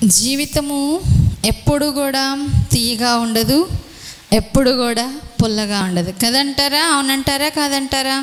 జీవితము ఎప్పుడు కూడా తీయగా ఉండదు ఎప్పుడు కూడా పుల్లగా ఉండదు కదంటారా అవునంటారా కాదంటారా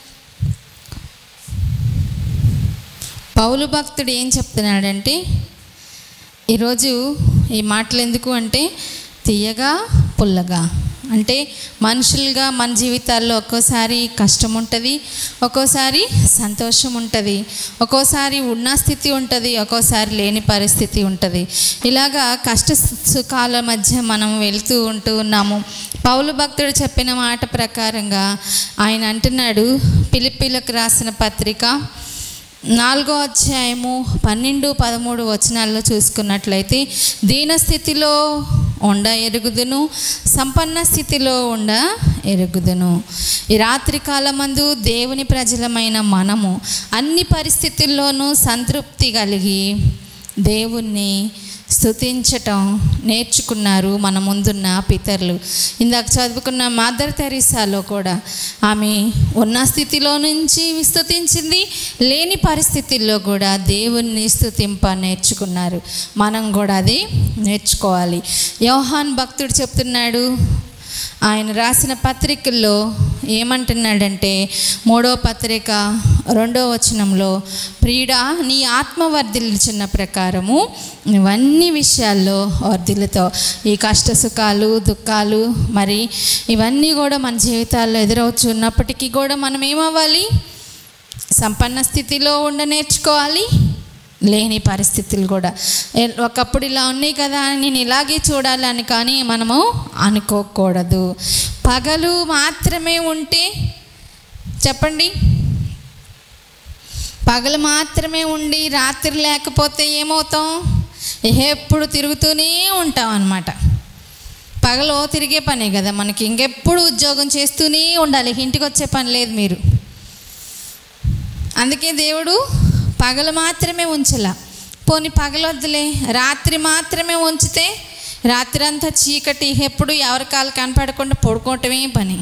పౌలు భక్తుడు ఏం చెప్తున్నాడంటే ఈరోజు ఈ మాటలు ఎందుకు అంటే తీయగా పుల్లగా అంటే మనుషులుగా మన జీవితాల్లో ఒక్కోసారి కష్టం ఉంటుంది ఒక్కోసారి సంతోషం ఉంటుంది ఒక్కోసారి ఉన్న స్థితి ఉంటుంది ఒక్కోసారి లేని పరిస్థితి ఉంటుంది ఇలాగా కష్ట సుఖాల మధ్య మనం వెళ్తూ ఉంటూ ఉన్నాము పౌలు భక్తుడు చెప్పిన మాట ప్రకారంగా ఆయన అంటున్నాడు పిలిపిలకు రాసిన పత్రిక నాలుగో అధ్యాయము పన్నెండు పదమూడు వచనాల్లో చూసుకున్నట్లయితే దీన స్థితిలో ఉండ ఎరుగుదును సంపన్న స్థితిలో ఉండ ఎరుగుదును ఈ రాత్రి కాలమందు దేవుని ప్రజలమైన మనము అన్ని పరిస్థితుల్లోనూ సంతృప్తి కలిగి దేవుణ్ణి స్తుతించటం నేర్చుకున్నారు మన ముందున్న పితరులు ఇందాక చదువుకున్న మదర్ తెరీసాలో కూడా ఆమె ఉన్న స్థితిలో నుంచి స్తుతించింది లేని పరిస్థితుల్లో కూడా దేవుణ్ణి స్తుతింప నేర్చుకున్నారు మనం కూడా అది నేర్చుకోవాలి యోహాన్ భక్తుడు చెప్తున్నాడు ఆయన రాసిన పత్రికల్లో ఏమంటున్నాడంటే మూడో పత్రిక రెండో వచనంలో ప్రియుడా నీ ఆత్మ వర్ధిల్చున్న ప్రకారము ఇవన్నీ విషయాల్లో వర్ధిల్లుతో ఈ కష్ట సుఖాలు దుఃఖాలు మరి ఇవన్నీ కూడా మన జీవితాల్లో ఎదురవుతున్నప్పటికీ కూడా మనం ఏమవ్వాలి సంపన్న స్థితిలో ఉండ నేర్చుకోవాలి లేని పరిస్థితులు కూడా ఏ- ఒకప్పుడు ఇలా ఉన్నాయి కదా అని నేను ఇలాగే చూడాలని కానీ మనము అనుకోకూడదు పగలు మాత్రమే ఉంటే చెప్పండి పగలు మాత్రమే ఉండి రాత్రి లేకపోతే ఏమవుతాం ఎప్పుడు తిరుగుతూనే ఉంటాం అన్నమాట పగలు తిరిగే పనే కదా మనకి ఇంకెప్పుడు ఉద్యోగం చేస్తూనే ఉండాలి ఇంటికి వచ్చే పని లేదు మీరు అందుకే దేవుడు పగలు మాత్రమే ఉంచలా పోని పగలొద్దులే రాత్రి మాత్రమే ఉంచితే రాత్రి అంతా చీకటి ఎప్పుడు ఎవరి కాలు కనపడకుండా పడుకోవటమే పని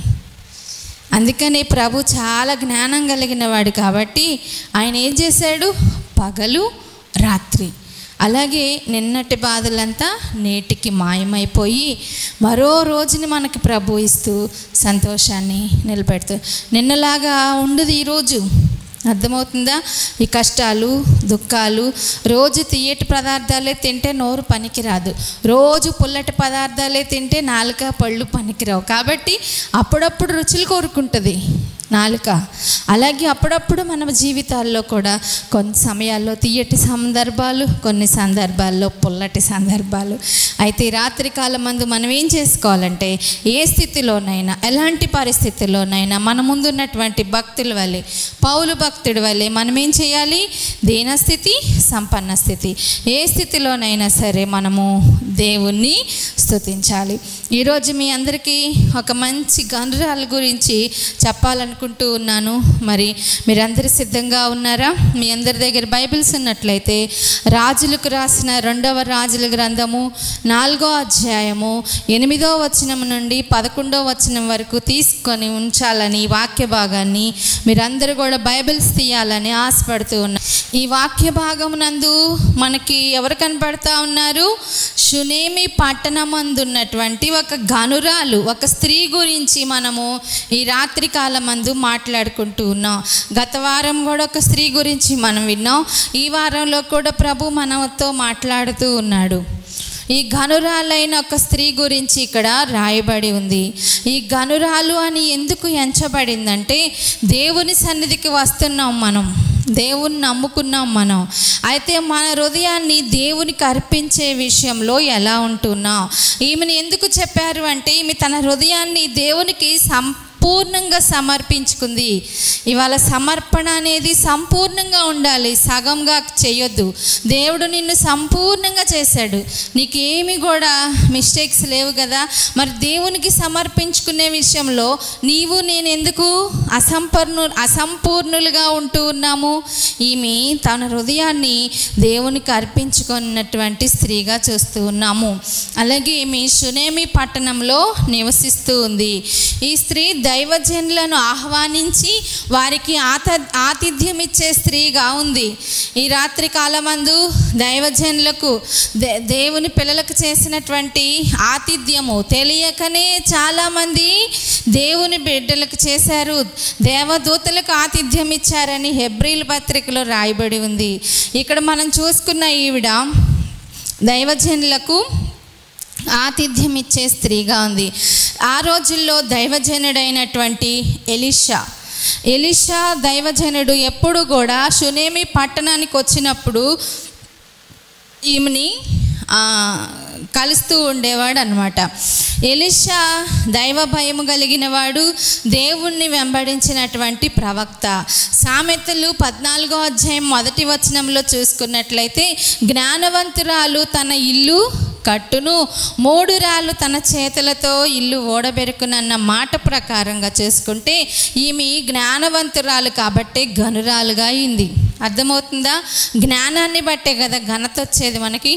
అందుకని ప్రభు చాలా జ్ఞానం కలిగిన వాడు కాబట్టి ఆయన ఏం చేశాడు పగలు రాత్రి అలాగే నిన్నటి బాధలంతా నేటికి మాయమైపోయి మరో రోజుని మనకి ప్రభు ఇస్తూ సంతోషాన్ని నిలబెడుతూ నిన్నలాగా ఉండదు ఈరోజు అర్థమవుతుందా ఈ కష్టాలు దుఃఖాలు రోజు తీయటి పదార్థాలే తింటే నోరు పనికిరాదు రోజు పుల్లటి పదార్థాలే తింటే నాలుక పళ్ళు పనికిరావు కాబట్టి అప్పుడప్పుడు రుచులు కోరుకుంటుంది నాలుక అలాగే అప్పుడప్పుడు మన జీవితాల్లో కూడా కొన్ని సమయాల్లో తీయటి సందర్భాలు కొన్ని సందర్భాల్లో పుల్లటి సందర్భాలు అయితే ఈ రాత్రి కాలం మందు మనం ఏం చేసుకోవాలంటే ఏ స్థితిలోనైనా ఎలాంటి పరిస్థితుల్లోనైనా మన ముందున్నటువంటి భక్తుల వల్లే పౌలు భక్తుడి వల్లే మనం ఏం చేయాలి దీనస్థితి సంపన్న స్థితి ఏ స్థితిలోనైనా సరే మనము దేవుణ్ణి స్తుతించాలి ఈరోజు మీ అందరికీ ఒక మంచి గనురాల గురించి చెప్పాలనుకుంటూ ఉన్నాను మరి మీరందరూ సిద్ధంగా ఉన్నారా మీ అందరి దగ్గర బైబిల్స్ ఉన్నట్లయితే రాజులకు రాసిన రెండవ రాజుల గ్రంథము నాలుగో అధ్యాయము ఎనిమిదో వచనం నుండి పదకొండో వచనం వరకు తీసుకొని ఉంచాలని ఈ వాక్య భాగాన్ని మీరందరూ కూడా బైబిల్స్ తీయాలని ఆశపడుతూ ఉన్నారు ఈ వాక్య భాగమునందు మనకి ఎవరు కనపడతా ఉన్నారు షునేమి పట్టణమందున్నటువంటి ఒక గనురాలు ఒక స్త్రీ గురించి మనము ఈ రాత్రి కాలమందు మాట్లాడుకుంటూ ఉన్నాం గత వారం కూడా ఒక స్త్రీ గురించి మనం విన్నాం ఈ వారంలో కూడా ప్రభు మనతో మాట్లాడుతూ ఉన్నాడు ఈ గనురాలైన ఒక స్త్రీ గురించి ఇక్కడ రాయబడి ఉంది ఈ గనురాలు అని ఎందుకు ఎంచబడిందంటే దేవుని సన్నిధికి వస్తున్నాం మనం దేవుని నమ్ముకున్నాం మనం అయితే మన హృదయాన్ని దేవునికి అర్పించే విషయంలో ఎలా ఉంటున్నాం ఈమెను ఎందుకు చెప్పారు అంటే ఈమె తన హృదయాన్ని దేవునికి సంపూర్ణంగా సమర్పించుకుంది ఇవాళ సమర్పణ అనేది సంపూర్ణంగా ఉండాలి సగంగా చేయొద్దు దేవుడు నిన్ను సంపూర్ణంగా చేశాడు నీకేమి కూడా మిస్టేక్స్ లేవు కదా మరి దేవునికి సమర్పించుకునే విషయంలో నీవు నేను ఎందుకు అసంపూర్ణు అసంపూర్ణులుగా ఉంటూ ఉన్నాము ఈమె తన హృదయాన్ని దేవునికి అర్పించుకున్నటువంటి స్త్రీగా చూస్తూ ఉన్నాము అలాగే ఈమె షునేమి పట్టణంలో నివసిస్తూ ఉంది ఈ స్త్రీ దైవజనులను ఆహ్వానించి వారికి ఆత ఆతిథ్యం ఇచ్చే స్త్రీగా ఉంది ఈ రాత్రి కాలమందు దైవజనులకు దే దేవుని పిల్లలకు చేసినటువంటి ఆతిథ్యము తెలియకనే చాలామంది దేవుని బిడ్డలకు చేశారు దేవదూతలకు ఆతిథ్యం ఇచ్చారని హెబ్రిల్ పత్రికలో రాయబడి ఉంది ఇక్కడ మనం చూసుకున్న ఈవిడ దైవజనులకు ఆతిథ్యం ఇచ్చే స్త్రీగా ఉంది ఆ రోజుల్లో దైవజనుడైనటువంటి ఎలిషా ఎలిషా దైవజనుడు ఎప్పుడు కూడా షునేమి పట్టణానికి వచ్చినప్పుడు ఈమెని ఆ, కలుస్తూ ఉండేవాడు అనమాట ఎలిషా దైవ భయము కలిగిన వాడు దేవుణ్ణి వెంబడించినటువంటి ప్రవక్త సామెతలు పద్నాలుగో అధ్యాయం మొదటి వచనంలో చూసుకున్నట్లయితే జ్ఞానవంతురాలు తన ఇల్లు కట్టును మూడు రాళ్ళు తన చేతులతో ఇల్లు ఓడబెరుకునన్న మాట ప్రకారంగా చేసుకుంటే ఈమె జ్ఞానవంతురాలు కాబట్టి గనురాలుగా అయింది అర్థమవుతుందా జ్ఞానాన్ని బట్టే కదా ఘనత వచ్చేది మనకి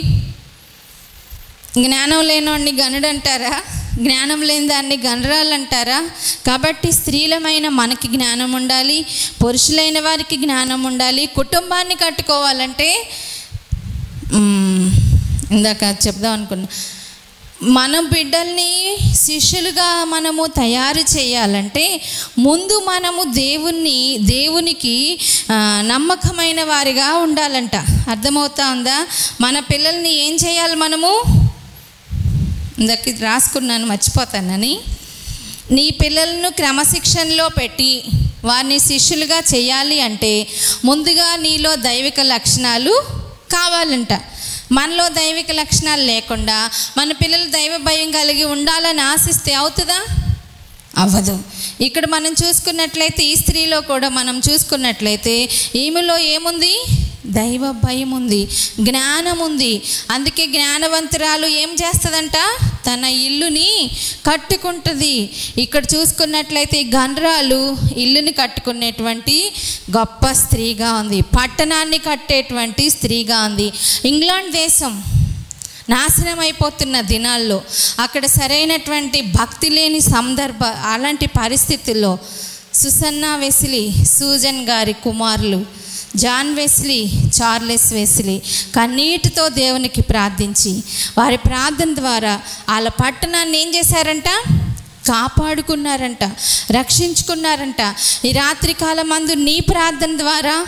జ్ఞానం లేనోడిని గనుడు అంటారా జ్ఞానం లేని దాన్ని గనరాలు అంటారా కాబట్టి స్త్రీలమైన మనకి జ్ఞానం ఉండాలి పురుషులైన వారికి జ్ఞానం ఉండాలి కుటుంబాన్ని కట్టుకోవాలంటే మ్మ్, ఇందాక చెప్దాం అనుకున్నా మన బిడ్డల్ని శిష్యులుగా మనము తయారు చేయాలంటే ముందు మనము దేవుణ్ణి దేవునికి ఆ, నమ్మకమైన వారిగా ఉండాలంట అర్థమవుతా ఉందా మన పిల్లల్ని ఏం చేయాలి మనము ఇందాక ఇది రాసుకున్నాను మర్చిపోతానని నీ పిల్లలను క్రమశిక్షణలో పెట్టి వారిని శిష్యులుగా చేయాలి అంటే ముందుగా నీలో దైవిక లక్షణాలు కావాలంట మనలో దైవిక లక్షణాలు లేకుండా మన పిల్లలు దైవ భయం కలిగి ఉండాలని ఆశిస్తే అవుతుందా అవ్వదు ఇక్కడ మనం చూసుకున్నట్లయితే ఈ స్త్రీలో కూడా మనం చూసుకున్నట్లయితే ఈమెలో ఏముంది దైవ భయం ఉంది జ్ఞానం ఉంది అందుకే జ్ఞానవంతురాలు ఏం చేస్తుందంట తన ఇల్లుని కట్టుకుంటుంది ఇక్కడ చూసుకున్నట్లయితే ఈ గండ్రాలు ఇల్లుని కట్టుకునేటువంటి గొప్ప స్త్రీగా ఉంది పట్టణాన్ని కట్టేటువంటి స్త్రీగా ఉంది ఇంగ్లాండ్ దేశం నాశనం అయిపోతున్న దినాల్లో అక్కడ సరైనటువంటి భక్తి లేని సందర్భ అలాంటి పరిస్థితుల్లో సుసన్నా వెసిలి సూజన్ గారి కుమారులు జాన్ వెస్లీ చార్లెస్ వెస్లీ కన్నీటితో దేవునికి ప్రార్థించి వారి ప్రార్థన ద్వారా వాళ్ళ పట్టణాన్ని ఏం చేశారంట కాపాడుకున్నారంట రక్షించుకున్నారంట ఈ రాత్రి కాలం మందు నీ ప్రార్థన ద్వారా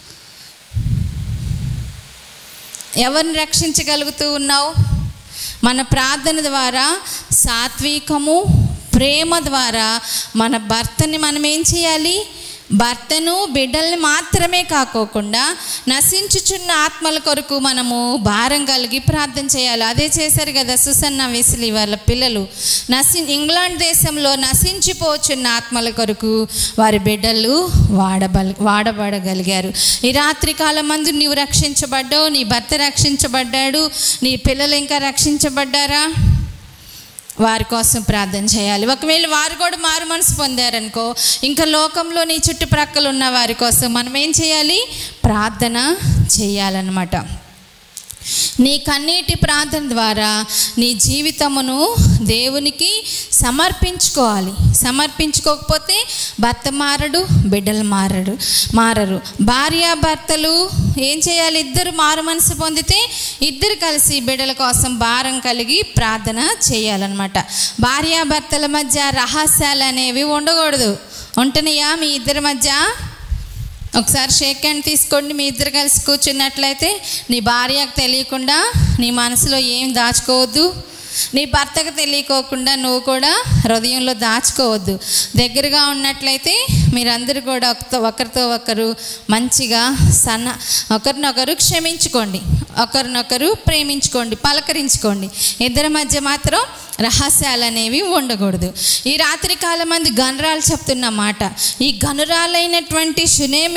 ఎవరిని రక్షించగలుగుతూ ఉన్నావు మన ప్రార్థన ద్వారా సాత్వికము ప్రేమ ద్వారా మన భర్తని మనం ఏం చేయాలి భర్తను బిడ్డల్ని మాత్రమే కాకోకుండా నశించుచున్న ఆత్మల కొరకు మనము భారం కలిగి ప్రార్థన చేయాలి అదే చేశారు కదా సుసన్న వెసిలి వాళ్ళ పిల్లలు నశి ఇంగ్లాండ్ దేశంలో నశించిపోచున్న ఆత్మల కొరకు వారి బిడ్డలు వాడబల్ వాడబడగలిగారు ఈ రాత్రి కాలం మందు నీవు రక్షించబడ్డావు నీ భర్త రక్షించబడ్డాడు నీ పిల్లలు ఇంకా రక్షించబడ్డారా వారి కోసం ప్రార్థన చేయాలి ఒకవేళ వారు కూడా మారు మనసు పొందారనుకో ఇంకా లోకంలో నీ చుట్టుప్రక్కల ఉన్న వారి కోసం మనం ఏం చేయాలి ప్రార్థన చేయాలన్నమాట నీ కన్నీటి ప్రార్థన ద్వారా నీ జీవితమును దేవునికి సమర్పించుకోవాలి సమర్పించుకోకపోతే భర్త మారడు బిడ్డలు మారడు మారరు భార్య భర్తలు ఏం చేయాలి ఇద్దరు మారు మనసు పొందితే ఇద్దరు కలిసి బిడ్డల కోసం భారం కలిగి ప్రార్థన చేయాలన్నమాట భార్యాభర్తల మధ్య రహస్యాలు అనేవి ఉండకూడదు ఉంటున్నాయా మీ ఇద్దరి మధ్య ఒకసారి షేక్ హ్యాండ్ తీసుకోండి మీ ఇద్దరు కలిసి కూర్చున్నట్లయితే నీ భార్యకు తెలియకుండా నీ మనసులో ఏం దాచుకోవద్దు నీ భర్తకు తెలియకోకుండా నువ్వు కూడా హృదయంలో దాచుకోవద్దు దగ్గరగా ఉన్నట్లయితే మీరందరూ కూడా ఒకతో ఒకరితో ఒకరు మంచిగా సన్న ఒకరినొకరు క్షమించుకోండి ఒకరినొకరు ప్రేమించుకోండి పలకరించుకోండి ఇద్దరి మధ్య మాత్రం రహస్యాలు అనేవి ఉండకూడదు ఈ రాత్రి కాలం మంది గనురాలు చెప్తున్న మాట ఈ గనురాలైనటువంటి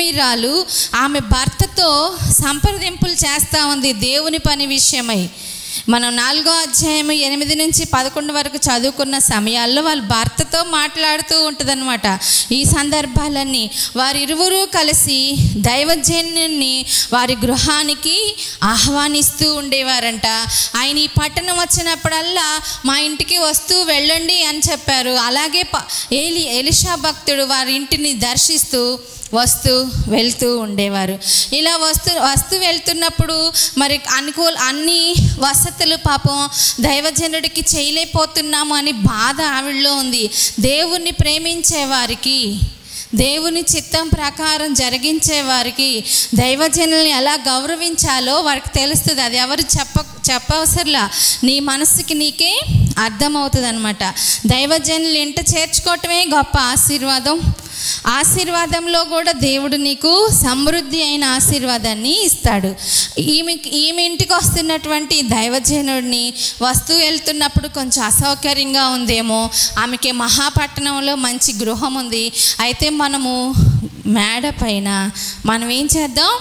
సునేమిరాలు ఆమె భర్తతో సంప్రదింపులు చేస్తూ ఉంది దేవుని పని విషయమై మనం నాలుగో అధ్యాయం ఎనిమిది నుంచి పదకొండు వరకు చదువుకున్న సమయాల్లో వాళ్ళ భర్తతో మాట్లాడుతూ ఉంటుందన్నమాట ఈ సందర్భాలన్నీ వారిరువురు కలిసి దైవజన్యుని వారి గృహానికి ఆహ్వానిస్తూ ఉండేవారంట ఆయన ఈ పట్టణం వచ్చినప్పుడల్లా మా ఇంటికి వస్తూ వెళ్ళండి అని చెప్పారు అలాగే ప ఏలి ఎలిషా భక్తుడు వారి ఇంటిని దర్శిస్తూ వస్తూ వెళ్తూ ఉండేవారు ఇలా వస్తూ వస్తూ వెళ్తున్నప్పుడు మరి అనుకూల అన్ని వసతులు పాపం దైవజనుడికి చేయలేకపోతున్నాము అని బాధ ఆవిడలో ఉంది దేవుణ్ణి ప్రేమించే వారికి దేవుని చిత్తం ప్రకారం జరిగించే వారికి దైవజనుల్ని ఎలా గౌరవించాలో వారికి తెలుస్తుంది అది ఎవరు చెప్ప చెప్పవసరలా నీ మనసుకి నీకే అర్థమవుతుంది అనమాట దైవజనులు ఇంట చేర్చుకోవటమే గొప్ప ఆశీర్వాదం ఆశీర్వాదంలో కూడా దేవుడు నీకు సమృద్ధి అయిన ఆశీర్వాదాన్ని ఇస్తాడు ఈమె ఈమె ఇంటికి వస్తున్నటువంటి దైవజనుడిని వస్తూ వెళ్తున్నప్పుడు కొంచెం అసౌకర్యంగా ఉందేమో ఆమెకి మహాపట్టణంలో మంచి గృహం ఉంది అయితే మనము మేడ పైన మనం ఏం చేద్దాం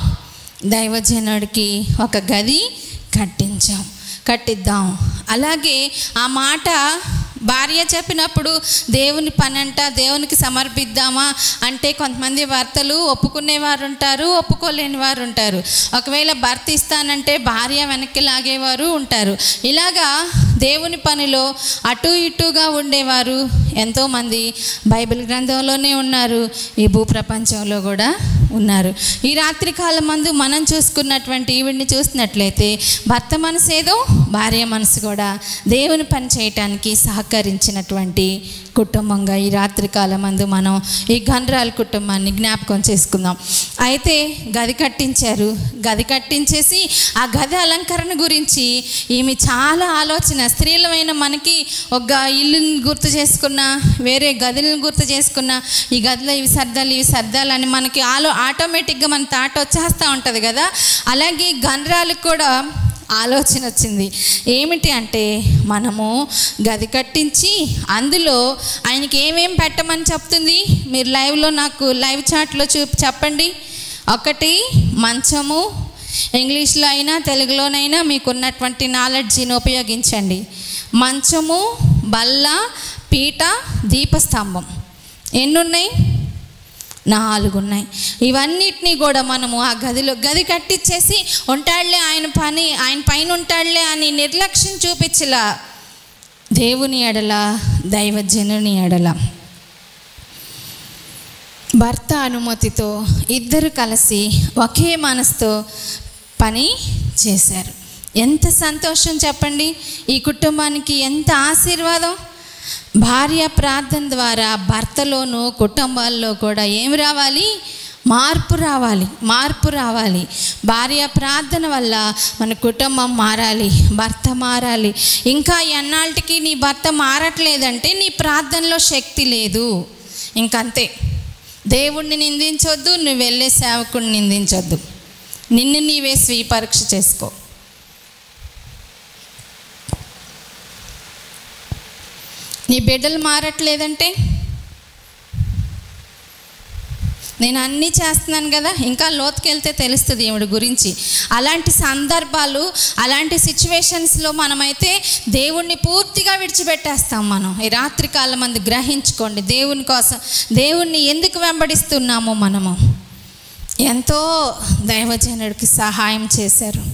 దైవజనుడికి ఒక గది కట్టించాం కట్టిద్దాం అలాగే ఆ మాట భార్య చెప్పినప్పుడు దేవుని పని అంట దేవునికి సమర్పిద్దామా అంటే కొంతమంది భర్తలు ఒప్పుకునేవారు ఉంటారు ఒప్పుకోలేని వారు ఉంటారు ఒకవేళ భర్త ఇస్తానంటే భార్య వెనక్కి లాగేవారు ఉంటారు ఇలాగా దేవుని పనిలో అటు ఇటుగా ఉండేవారు ఎంతోమంది బైబిల్ గ్రంథంలోనే ఉన్నారు ఈ భూప్రపంచంలో కూడా ఉన్నారు ఈ రాత్రి కాలం మందు మనం చూసుకున్నటువంటి ఈవిడ్ని చూసినట్లయితే భర్త మనసు ఏదో భార్య మనసు కూడా దేవుని పని చేయటానికి సహకరించినటువంటి కుటుంబంగా ఈ రాత్రి కాలం మందు మనం ఈ గండ్రాల కుటుంబాన్ని జ్ఞాపకం చేసుకుందాం అయితే గది కట్టించారు గది కట్టించేసి ఆ గది అలంకరణ గురించి ఈమె చాలా ఆలోచన స్త్రీలమైన మనకి ఒక ఇల్లుని గుర్తు చేసుకున్న వేరే గదులను గుర్తు చేసుకున్న ఈ గదిలో ఇవి సర్దాలు ఇవి సర్దాలు అని మనకి ఆలో ఆటోమేటిక్గా మన తాట వచ్చేస్తూ ఉంటుంది కదా అలాగే గండ్రాలకు కూడా ఆలోచన వచ్చింది ఏమిటి అంటే మనము గది కట్టించి అందులో ఆయనకి ఏమేం పెట్టమని చెప్తుంది మీరు లైవ్లో నాకు లైవ్ చాట్లో చూ చెప్పండి ఒకటి మంచము ఇంగ్లీష్లో అయినా తెలుగులోనైనా మీకున్నటువంటి నాలెడ్జిని ఉపయోగించండి మంచము బల్ల పీట దీపస్తంభం ఎన్ని ఉన్నాయి నాలుగు ఉన్నాయి ఇవన్నిటినీ కూడా మనము ఆ గదిలో గది కట్టించేసి ఉంటాడులే ఆయన పని ఆయన పైన ఉంటాడులే అని నిర్లక్ష్యం చూపించలా దేవుని ఎడల దైవజనుని ఎడల భర్త అనుమతితో ఇద్దరు కలిసి ఒకే మనసుతో పని చేశారు ఎంత సంతోషం చెప్పండి ఈ కుటుంబానికి ఎంత ఆశీర్వాదం భార్య ప్రార్థన ద్వారా భర్తలోనూ కుటుంబాల్లో కూడా ఏమి రావాలి మార్పు రావాలి మార్పు రావాలి భార్య ప్రార్థన వల్ల మన కుటుంబం మారాలి భర్త మారాలి ఇంకా ఎన్నాళ్ళకి నీ భర్త మారట్లేదంటే నీ ప్రార్థనలో శక్తి లేదు ఇంకంతే దేవుణ్ణి నిందించొద్దు నువ్వు వెళ్ళే సేవకుడిని నిందించొద్దు నిన్ను నీవే స్వీపరీక్ష చేసుకో నీ బిడ్డలు మారట్లేదంటే నేను అన్నీ చేస్తున్నాను కదా ఇంకా లోతుకెళ్తే తెలుస్తుంది ఈవిడ గురించి అలాంటి సందర్భాలు అలాంటి సిచ్యువేషన్స్లో మనమైతే దేవుణ్ణి పూర్తిగా విడిచిపెట్టేస్తాం మనం ఈ రాత్రి కాలం మంది గ్రహించుకోండి దేవుని కోసం దేవుణ్ణి ఎందుకు వెంబడిస్తున్నామో మనము ఎంతో దైవజనుడికి సహాయం చేశారు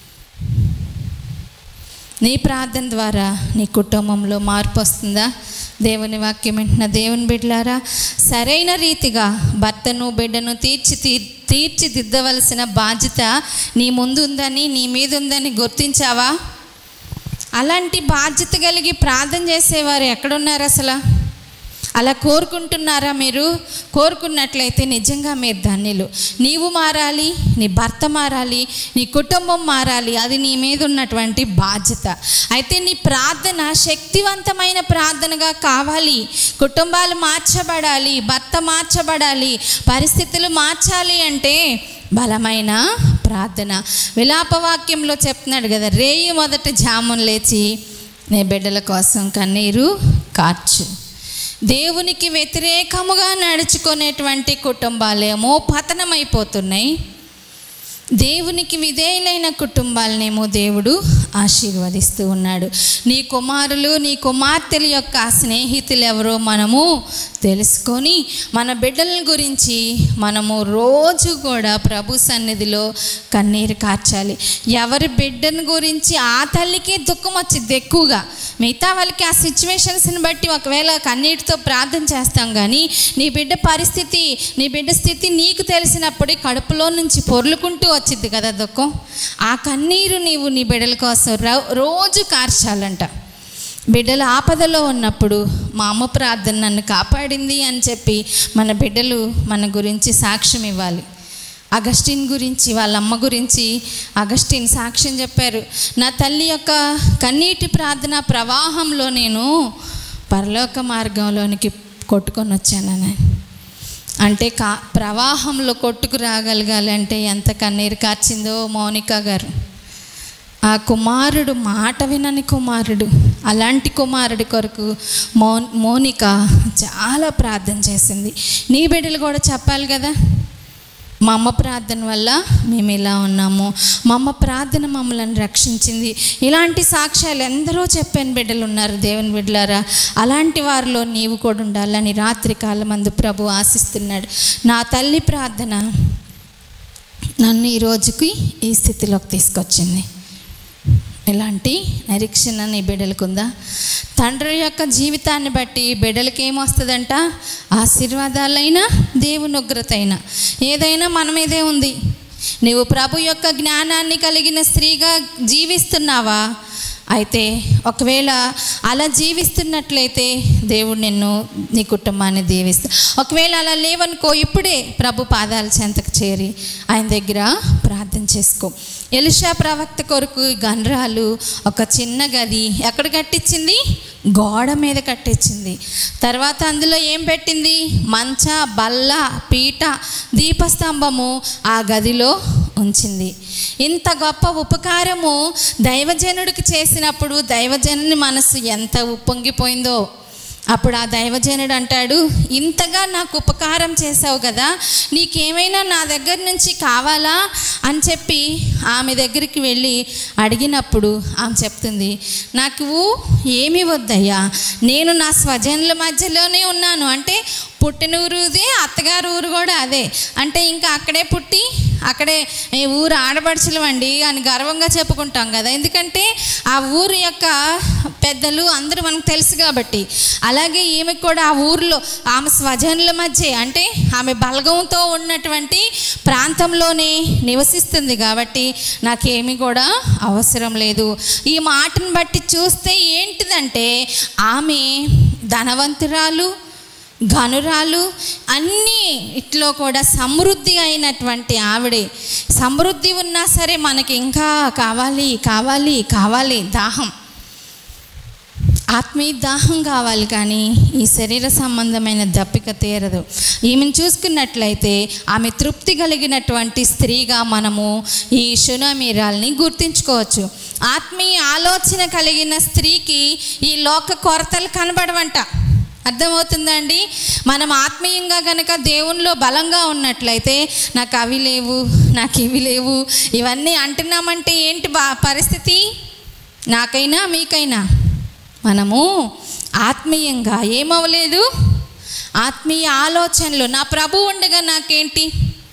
నీ ప్రార్థన ద్వారా నీ కుటుంబంలో మార్పు వస్తుందా దేవుని వాక్యం వింటున్న దేవుని బిడ్డలారా సరైన రీతిగా భర్తను బిడ్డను తీర్చి తీ- తీర్చిదిద్దవలసిన బాధ్యత నీ ముందు ఉందని నీ మీద ఉందని గుర్తించావా అలాంటి బాధ్యత కలిగి ప్రార్థన చేసేవారు ఎక్కడున్నారు అసలు అలా కోరుకుంటున్నారా మీరు కోరుకున్నట్లయితే నిజంగా మీరు ధన్యులు నీవు మారాలి నీ భర్త మారాలి నీ కుటుంబం మారాలి అది నీ మీద ఉన్నటువంటి బాధ్యత అయితే నీ ప్రార్థన శక్తివంతమైన ప్రార్థనగా కావాలి కుటుంబాలు మార్చబడాలి భర్త మార్చబడాలి పరిస్థితులు మార్చాలి అంటే బలమైన ప్రార్థన విలాపవాక్యంలో చెప్తున్నాడు కదా రేయి మొదట జామున్ లేచి నీ బిడ్డల కోసం కన్నీరు కార్చు దేవునికి వ్యతిరేకముగా నడుచుకునేటువంటి కుటుంబాలేమో పతనమైపోతున్నాయి దేవునికి విధేయులైన కుటుంబాలనేమో దేవుడు ఆశీర్వదిస్తూ ఉన్నాడు నీ కుమారులు నీ కుమార్తెల యొక్క స్నేహితులు ఎవరో మనము తెలుసుకొని మన బిడ్డల గురించి మనము రోజు కూడా ప్రభు సన్నిధిలో కన్నీరు కార్చాలి ఎవరి బిడ్డను గురించి ఆ తల్లికి దుఃఖం వచ్చింది ఎక్కువగా మిగతా వాళ్ళకి ఆ సిచ్యువేషన్స్ని బట్టి ఒకవేళ కన్నీటితో ప్రార్థన చేస్తాం కానీ నీ బిడ్డ పరిస్థితి నీ బిడ్డ స్థితి నీకు తెలిసినప్పుడు కడుపులో నుంచి పొర్లుకుంటూ వచ్చింది కదా దుఃఖం ఆ కన్నీరు నీవు నీ బిడ్డల కోసం రో- రోజు కార్చాలంట బిడ్డలు ఆపదలో ఉన్నప్పుడు మా అమ్మ ప్రార్థన నన్ను కాపాడింది అని చెప్పి మన బిడ్డలు మన గురించి సాక్ష్యం ఇవ్వాలి అగస్టిన్ గురించి వాళ్ళ అమ్మ గురించి అగస్టిన్ సాక్ష్యం చెప్పారు నా తల్లి యొక్క కన్నీటి ప్రార్థన ప్రవాహంలో నేను పరలోక మార్గంలోనికి కొట్టుకొని వచ్చానని అంటే కా ప్రవాహంలో కొట్టుకు రాగలగాలి అంటే ఎంత కన్నీరు కార్చిందో మౌనిక గారు ఆ కుమారుడు మాట వినని కుమారుడు అలాంటి కుమారుడి కొరకు మో మోనిక చాలా ప్రార్థన చేసింది నీ బిడ్డలు కూడా చెప్పాలి కదా మా అమ్మ ప్రార్థన వల్ల మేము ఇలా ఉన్నాము మా అమ్మ ప్రార్థన మమ్మల్ని రక్షించింది ఇలాంటి సాక్ష్యాలు ఎందరో చెప్పాను బిడ్డలు ఉన్నారు దేవుని బిడ్డలారా అలాంటి వారిలో నీవు కూడా ఉండాలని రాత్రి కాలం మందు ప్రభు ఆశిస్తున్నాడు నా తల్లి ప్రార్థన నన్ను ఈ రోజుకి ఈ స్థితిలోకి తీసుకొచ్చింది ఇలాంటి నిరీక్షణ నీ బిడ్డలకు ఉందా తండ్రి యొక్క జీవితాన్ని బట్టి బిడ్డలకి ఏమొస్తుందంట ఆశీర్వాదాలైనా దేవుని ఉగ్రత అయినా ఏదైనా మన మీదే ఉంది నీవు ప్రభు యొక్క జ్ఞానాన్ని కలిగిన స్త్రీగా జీవిస్తున్నావా అయితే ఒకవేళ అలా జీవిస్తున్నట్లయితే దేవుడు నిన్ను నీ కుటుంబాన్ని దీవిస్తా ఒకవేళ అలా లేవనుకో ఇప్పుడే ప్రభు పాదాల చెంతకు చేరి ఆయన దగ్గర ప్రార్థన చేసుకో ఎలిషా ప్రవక్త కొరకు ఈ గండ్రాలు ఒక చిన్న గది ఎక్కడ కట్టించింది గోడ మీద కట్టించింది తర్వాత అందులో ఏం పెట్టింది మంచ బల్ల పీట దీపస్తంభము ఆ గదిలో ఉంచింది ఇంత గొప్ప ఉపకారము దైవజనుడికి చేసినప్పుడు దైవజనుని మనసు ఎంత ఉప్పొంగిపోయిందో అప్పుడు ఆ దైవజనుడు అంటాడు ఇంతగా నాకు ఉపకారం చేసావు కదా నీకేమైనా నా దగ్గర నుంచి కావాలా అని చెప్పి ఆమె దగ్గరికి వెళ్ళి అడిగినప్పుడు ఆమె చెప్తుంది నాకు ఏమి వద్దయ్యా నేను నా స్వజనుల మధ్యలోనే ఉన్నాను అంటే పుట్టిన ఊరుదే అత్తగారు ఊరు కూడా అదే అంటే ఇంకా అక్కడే పుట్టి అక్కడే ఈ ఊరు ఆడపడుచులు అండి అని గర్వంగా చెప్పుకుంటాం కదా ఎందుకంటే ఆ ఊరు యొక్క పెద్దలు అందరూ మనకు తెలుసు కాబట్టి అలాగే ఈమె కూడా ఆ ఊరిలో ఆమె స్వజనుల మధ్య అంటే ఆమె బలగంతో ఉన్నటువంటి ప్రాంతంలోనే నివసిస్తుంది కాబట్టి నాకేమీ కూడా అవసరం లేదు ఈ మాటను బట్టి చూస్తే ఏంటిదంటే ఆమె ధనవంతురాలు ఘనురాలు అన్నీ ఇట్లో కూడా సమృద్ధి అయినటువంటి ఆవిడే సమృద్ధి ఉన్నా సరే మనకి ఇంకా కావాలి కావాలి కావాలి దాహం ఆత్మీయ దాహం కావాలి కానీ ఈ శరీర సంబంధమైన దప్పిక తీరదు ఈమెను చూసుకున్నట్లయితే ఆమె తృప్తి కలిగినటువంటి స్త్రీగా మనము ఈ శునమీరాల్ని గుర్తించుకోవచ్చు ఆత్మీయ ఆలోచన కలిగిన స్త్రీకి ఈ లోక కొరతలు కనబడవంట అర్థమవుతుందండి మనం ఆత్మీయంగా కనుక దేవునిలో బలంగా ఉన్నట్లయితే నాకు అవి లేవు నాకు ఇవి లేవు ఇవన్నీ అంటున్నామంటే ఏంటి బా పరిస్థితి నాకైనా మీకైనా మనము ఆత్మీయంగా ఏమవ్వలేదు ఆత్మీయ ఆలోచనలు నా ప్రభు ఉండగా నాకేంటి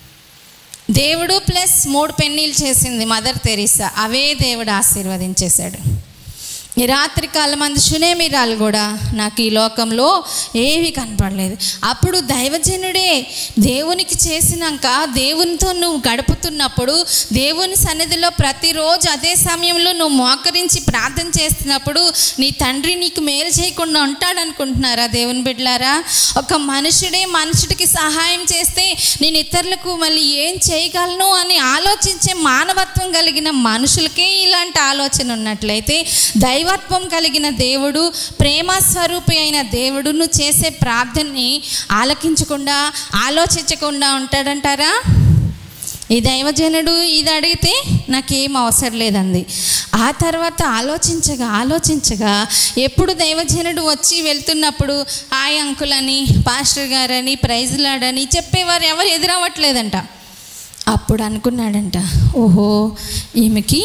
దేవుడు ప్లస్ మూడు పెన్నీలు చేసింది మదర్ తెరీసా అవే దేవుడు ఆశీర్వదించేశాడు ఈ రాత్రి కాలం మంది శునేమిరాలు కూడా నాకు ఈ లోకంలో ఏవి కనపడలేదు అప్పుడు దైవజనుడే దేవునికి చేసినాక దేవునితో నువ్వు గడుపుతున్నప్పుడు దేవుని సన్నిధిలో ప్రతిరోజు అదే సమయంలో నువ్వు మోకరించి ప్రార్థన చేస్తున్నప్పుడు నీ తండ్రి నీకు మేలు చేయకుండా ఉంటాడనుకుంటున్నారా దేవుని బిడ్డలారా ఒక మనుషుడే మనుషుడికి సహాయం చేస్తే నేను ఇతరులకు మళ్ళీ ఏం చేయగలను అని ఆలోచించే మానవత్వం కలిగిన మనుషులకే ఇలాంటి ఆలోచన ఉన్నట్లయితే దైవత్వం కలిగిన దేవుడు ప్రేమ స్వరూపి అయిన దేవుడు నువ్వు చేసే ప్రార్థనని ఆలకించకుండా ఆలోచించకుండా ఉంటాడంటారా ఈ దైవజనుడు ఇది అడిగితే నాకేం అవసరం లేదండి ఆ తర్వాత ఆలోచించగా ఆలోచించగా ఎప్పుడు దైవజనుడు వచ్చి వెళ్తున్నప్పుడు హాయ్ అంకులని పాస్టర్ గారని ప్రైజ్లాడని చెప్పేవారు ఎవరు ఎదురవ్వట్లేదంట అప్పుడు అనుకున్నాడంట ఓహో ఈమెకి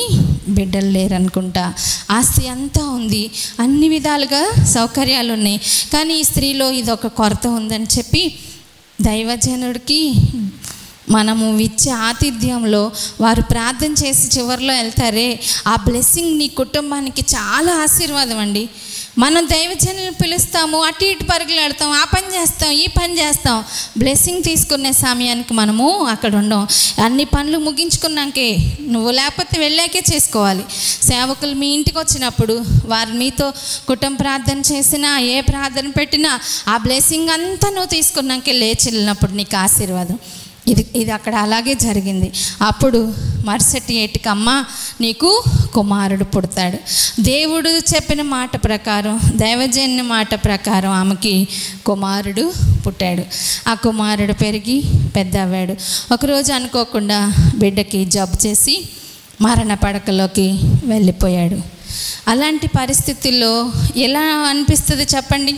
బిడ్డలు లేరనుకుంటా ఆస్తి అంతా ఉంది అన్ని విధాలుగా సౌకర్యాలు ఉన్నాయి కానీ ఈ స్త్రీలో ఇది ఒక కొరత ఉందని చెప్పి దైవజనుడికి మనము ఇచ్చే ఆతిథ్యంలో వారు ప్రార్థన చేసి చివరిలో వెళ్తారే ఆ బ్లెస్సింగ్ నీ కుటుంబానికి చాలా ఆశీర్వాదం అండి మనం దైవజనులను పిలుస్తాము అటు ఇటు పరుగులాడతాం ఆ పని చేస్తాం ఈ పని చేస్తాం బ్లెస్సింగ్ తీసుకునే సమయానికి మనము అక్కడ ఉండం అన్ని పనులు ముగించుకున్నాకే నువ్వు లేకపోతే వెళ్ళాకే చేసుకోవాలి సేవకులు మీ ఇంటికి వచ్చినప్పుడు వారు మీతో కుటుంబ ప్రార్థన చేసినా ఏ ప్రార్థన పెట్టినా ఆ బ్లెస్సింగ్ అంతా నువ్వు తీసుకున్నాకే లేచి వెళ్ళినప్పుడు నీకు ఆశీర్వాదం ఇది ఇది అక్కడ అలాగే జరిగింది అప్పుడు మరుసటి ఏటికమ్మ నీకు కుమారుడు పుడతాడు దేవుడు చెప్పిన మాట ప్రకారం దైవజన్య మాట ప్రకారం ఆమెకి కుమారుడు పుట్టాడు ఆ కుమారుడు పెరిగి పెద్ద అవ్వాడు ఒకరోజు అనుకోకుండా బిడ్డకి జబ్బు చేసి మరణ పడకలోకి వెళ్ళిపోయాడు అలాంటి పరిస్థితుల్లో ఎలా అనిపిస్తుంది చెప్పండి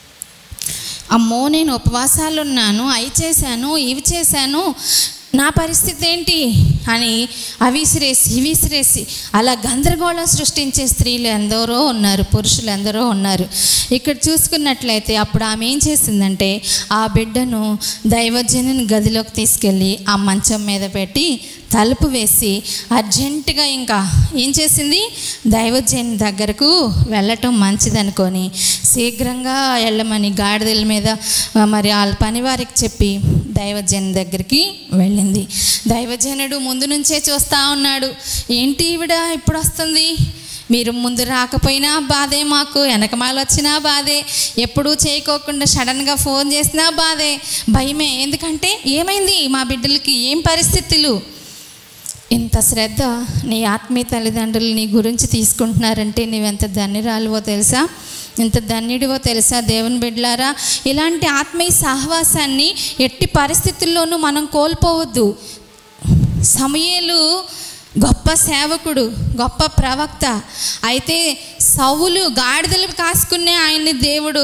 అమ్మో నేను ఉపవాసాలు ఉన్నాను అవి చేశాను ఇవి చేశాను నా పరిస్థితి ఏంటి అని అవిసిరేసి విసిరేసి అలా గందరగోళం సృష్టించే స్త్రీలు ఎందరో ఉన్నారు పురుషులు ఎందరో ఉన్నారు ఇక్కడ చూసుకున్నట్లయితే అప్పుడు ఆమె ఏం చేసిందంటే ఆ బిడ్డను దైవజనుని గదిలోకి తీసుకెళ్ళి ఆ మంచం మీద పెట్టి తలుపు వేసి అర్జెంటుగా ఇంకా ఏం చేసింది దైవజన్ దగ్గరకు వెళ్ళటం మంచిదనుకొని శీఘ్రంగా వెళ్ళమని గాడిదల మీద ఆ, మరి వాళ్ళ పని వారికి చెప్పి దైవజన్ దగ్గరికి వెళ్ళింది దైవజనుడు ముందు నుంచే చూస్తూ ఉన్నాడు ఏంటి ఈవిడ ఇప్పుడు వస్తుంది మీరు ముందు రాకపోయినా బాధే మాకు వెనకమాల వచ్చినా బాధే ఎప్పుడూ చేయకోకుండా సడన్గా ఫోన్ చేసినా బాధే భయమే ఎందుకంటే ఏమైంది మా బిడ్డలకి ఏం పరిస్థితులు ఇంత శ్రద్ధ నీ ఆత్మీయ తల్లిదండ్రులు నీ గురించి తీసుకుంటున్నారంటే నువ్వెంత ధన్యురాలువో తెలుసా ఎంత ధన్యుడివో తెలుసా దేవుని బిడ్డలారా ఇలాంటి ఆత్మీయ సహవాసాన్ని ఎట్టి పరిస్థితుల్లోనూ మనం కోల్పోవద్దు సమయలు గొప్ప సేవకుడు గొప్ప ప్రవక్త అయితే సౌలు గాడిదలు కాసుకునే ఆయన్ని దేవుడు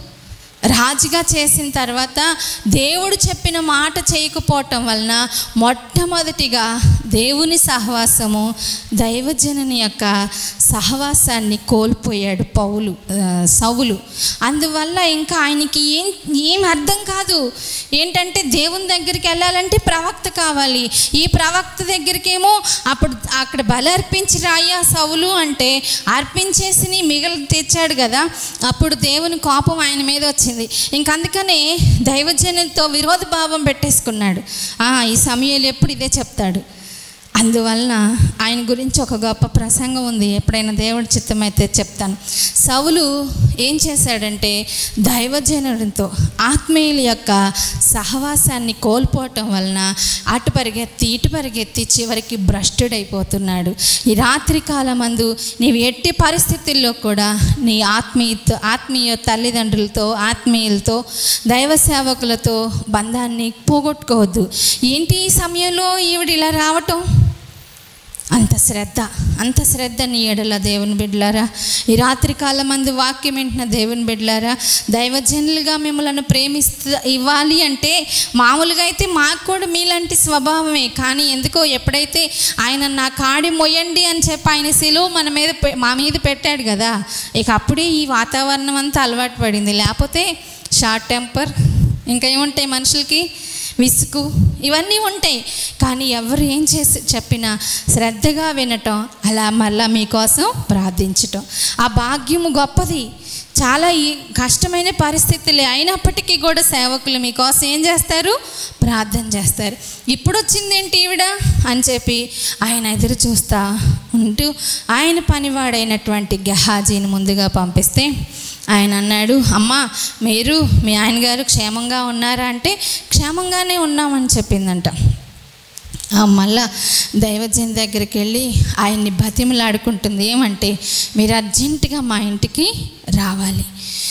రాజుగా చేసిన తర్వాత దేవుడు చెప్పిన మాట చేయకపోవటం వలన మొట్టమొదటిగా దేవుని సహవాసము దైవజనుని యొక్క సహవాసాన్ని కోల్పోయాడు పౌలు ఆ, సౌలు అందువల్ల ఇంకా ఆయనకి ఏం ఏం అర్థం కాదు ఏంటంటే దేవుని దగ్గరికి వెళ్ళాలంటే ప్రవక్త కావాలి ఈ ప్రవక్త దగ్గరికేమో అప్పుడు అక్కడ బలి అర్పించి రాయ్యా సౌలు అంటే అర్పించేసి మిగలు తెచ్చాడు కదా అప్పుడు దేవుని కోపం ఆయన మీద వచ్చింది ఇంక అందుకనే దైవజనులతో విరోధ భావం పెట్టేసుకున్నాడు ఆ, ఈ సమయంలో ఎప్పుడు ఇదే చెప్తాడు అందువలన ఆయన గురించి ఒక గొప్ప ప్రసంగం ఉంది ఎప్పుడైనా దేవుడి చిత్తమైతే చెప్తాను సౌలు ఏం చేశాడంటే దైవజనుడితో ఆత్మీయుల యొక్క సహవాసాన్ని కోల్పోవటం వలన అటు పరిగెత్తి ఇటు పరిగెత్తి చివరికి భ్రష్టుడైపోతున్నాడు ఈ రాత్రి కాలమందు నీవు ఎట్టి పరిస్థితుల్లో కూడా నీ ఆత్మీయతో ఆత్మీయ తల్లిదండ్రులతో ఆత్మీయులతో దైవ సేవకులతో బంధాన్ని పోగొట్టుకోవద్దు ఏంటి ఈ సమయంలో ఈవిడ ఇలా రావటం అంత శ్రద్ధ అంత శ్రద్ధ నీ ఎడల దేవుని బిడ్డలారా ఈ రాత్రి కాలం మంది వాక్యం వింటున్న దేవుని బిడ్డలారా దైవజనులుగా మిమ్మల్ని ప్రేమిస్తూ ఇవ్వాలి అంటే మామూలుగా అయితే మాకు కూడా మీలాంటి స్వభావమే కానీ ఎందుకో ఎప్పుడైతే ఆయన నా కాడి మొయ్యండి అని చెప్పి ఆయన సెలువు మన మీద పె- మా మీద పెట్టాడు కదా ఇక అప్పుడే ఈ వాతావరణం అంతా అలవాటు పడింది లేకపోతే షార్ట్ టెంపర్ ఇంకా ఏముంటాయి మనుషులకి విసుగు ఇవన్నీ ఉంటాయి కానీ ఎవరు ఏం చేసి చెప్పినా శ్రద్ధగా వినటం అలా మళ్ళా మీకోసం ప్రార్థించటం ఆ భాగ్యము గొప్పది చాలా ఈ కష్టమైన పరిస్థితులే అయినప్పటికీ కూడా సేవకులు మీకోసం ఏం చేస్తారు ప్రార్థన చేస్తారు ఇప్పుడు వచ్చిందేంటి ఈవిడ అని చెప్పి ఆయన ఎదురు చూస్తా ఉంటూ ఆయన పనివాడైనటువంటి గెహాజీని ముందుగా పంపిస్తే ఆయన అన్నాడు అమ్మా మీరు మీ ఆయన గారు క్షేమంగా ఉన్నారా అంటే క్షేమంగానే ఉన్నామని చెప్పిందంట ఆ మళ్ళా దైవజన్ దగ్గరికి వెళ్ళి ఆయన్ని బతిమలాడుకుంటుంది ఏమంటే మీరు అర్జెంటుగా మా ఇంటికి రావాలి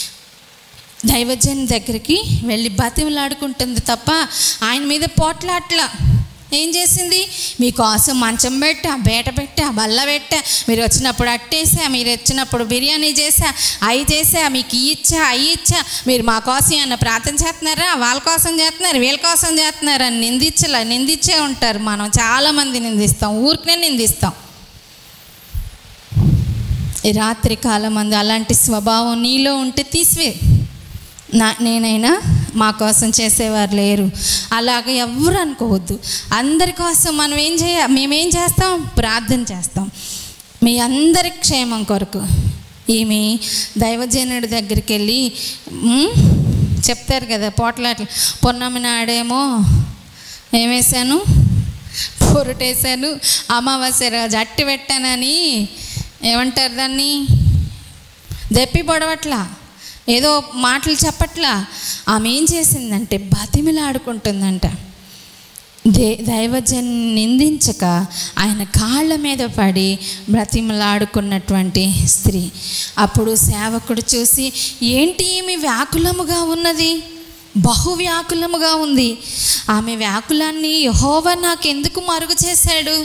దైవజన్ దగ్గరికి వెళ్ళి బతిమలాడుకుంటుంది తప్ప ఆయన మీద పోట్లాట్లా ఏం చేసింది మీకోసం మంచం పెట్టా బేట పెట్టా బల్ల పెట్టా మీరు వచ్చినప్పుడు అట్టేసా మీరు వచ్చినప్పుడు బిర్యానీ చేసా అవి చేసా మీకు ఇవి ఇచ్చా అవి ఇచ్చా మీరు మా కోసం ఏమన్నా ప్రార్థన చేస్తున్నారా వాళ్ళ కోసం చేస్తున్నారు వీళ్ళ కోసం చేస్తున్నారు అని నిందించలే నిందించే ఉంటారు మనం చాలామంది నిందిస్తాం ఊరికనే నిందిస్తాం ఈ రాత్రి కాలం అందు అలాంటి స్వభావం నీలో ఉంటే తీసివే నా నేనైనా మా కోసం చేసేవారు లేరు అలాగ ఎవరు అనుకోవద్దు అందరి కోసం మనం ఏం చేయ మేమేం చేస్తాం ప్రార్థన చేస్తాం మీ అందరి క్షేమం కొరకు ఈమె దైవజనుడి దగ్గరికి వెళ్ళి "ఉమ్, చెప్తారు కదా పోట్లాట్లు పొన్నమి నాడేమో ఏమేశాను పొరుటేశాను అమావాస్య రోజు అట్టి పెట్టానని ఏమంటారు దాన్ని దెప్పి పొడవట్లా ఏదో మాటలు చెప్పట్లా ఆమె ఏం చేసిందంటే బతిమిలాడుకుంటుందంట దే దైవజన్ నిందించక ఆయన కాళ్ళ మీద పడి బ్రతిమలాడుకున్నటువంటి స్త్రీ అప్పుడు సేవకుడు చూసి ఏంటి ఈమె వ్యాకులముగా ఉన్నది బహు వ్యాకులముగా ఉంది ఆమె వ్యాకులాన్ని యహోవా నాకు ఎందుకు మరుగు చేశాడు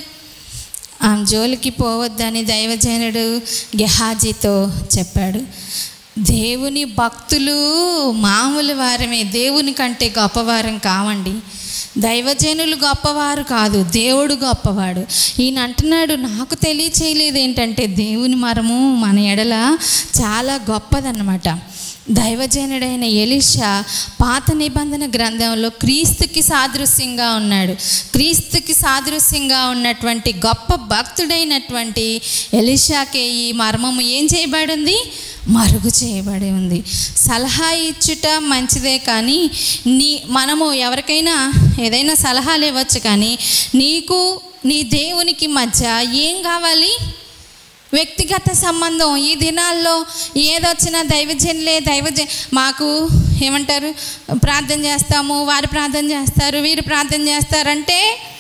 ఆమె జోలికి పోవద్దని దైవజనుడు గెహాజీతో చెప్పాడు దేవుని భక్తులు మామూలు వారమే దేవుని కంటే గొప్పవారం కావండి దైవజనులు గొప్పవారు కాదు దేవుడు గొప్పవాడు ఈయన అంటున్నాడు నాకు తెలియచేయలేదు ఏంటంటే దేవుని మరము మన ఎడల చాలా గొప్పదన్నమాట దైవజనుడైన ఎలిషా పాత నిబంధన గ్రంథంలో క్రీస్తుకి సాదృశ్యంగా ఉన్నాడు క్రీస్తుకి సాదృశ్యంగా ఉన్నటువంటి గొప్ప భక్తుడైనటువంటి ఎలిషాకే ఈ మర్మము ఏం చేయబడింది మరుగు చేయబడి ఉంది సలహా ఇచ్చుట మంచిదే కానీ నీ మనము ఎవరికైనా ఏదైనా సలహాలు ఇవ్వచ్చు కానీ నీకు నీ దేవునికి మధ్య ఏం కావాలి వ్యక్తిగత సంబంధం ఈ దినాల్లో ఏదొచ్చినా దైవజనులే దైవజ మాకు ఏమంటారు ప్రార్థన చేస్తాము వారు ప్రార్థన చేస్తారు వీరు ప్రార్థన చేస్తారంటే